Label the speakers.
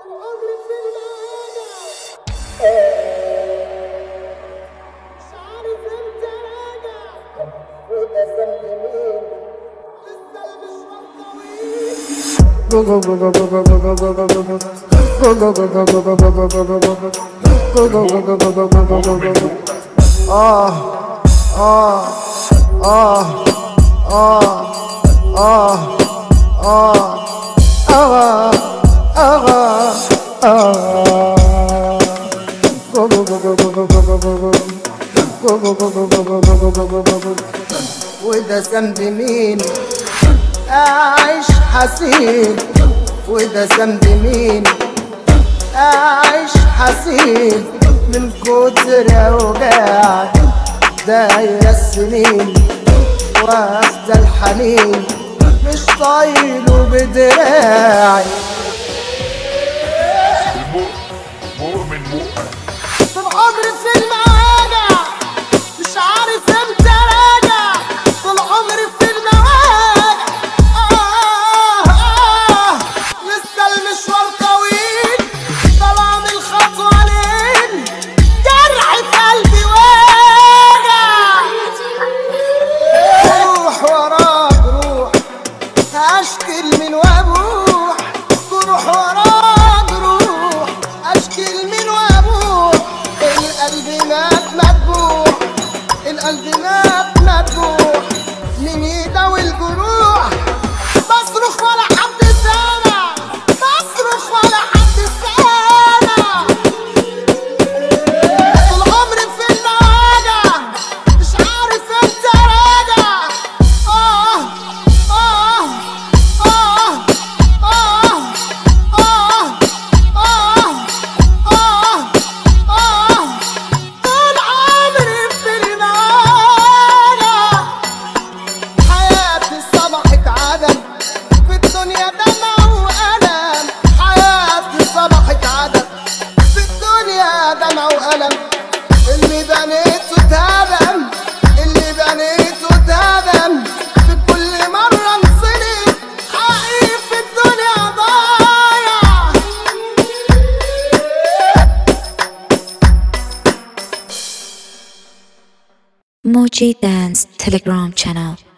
Speaker 1: آه آه آه آه آه آه آه آه آه وده ذنب مين أعيش حزين وده ذنب مين أعيش حزين من كتر أوجاع دايرة السنين وافدى الحنين مش طايله بدراعي
Speaker 2: مؤمن مؤمن
Speaker 1: طول عمري في المواجع مش عارف امتى راجع طول عمري في المواجع آه آه لسه المشوار طويل طالع من الخطوتين جرح في قلبي واجع روح وراك روح اشكل من وابوح تروح وراك روح اشكل من وابوح القلب مات مذبوح القلب مات مذبوح من يداوي الجروح بصرخ ولا حد سامع بصرخ ولا حد سامع طول عمري في المواجع مش عارف امتى راجع آه آه آه آه آه آه آه آه طول عمري في المواجع حياتي صبحت عدم في الدنيا دمع وألم حياتي صبحت عدم في الدنيا دمع وألم اللي بنيته اتهدم اللي بنيته اتهدم في كل مرة انصدم حقي في الدنيا ضايع
Speaker 3: Moji Dance Telegram channel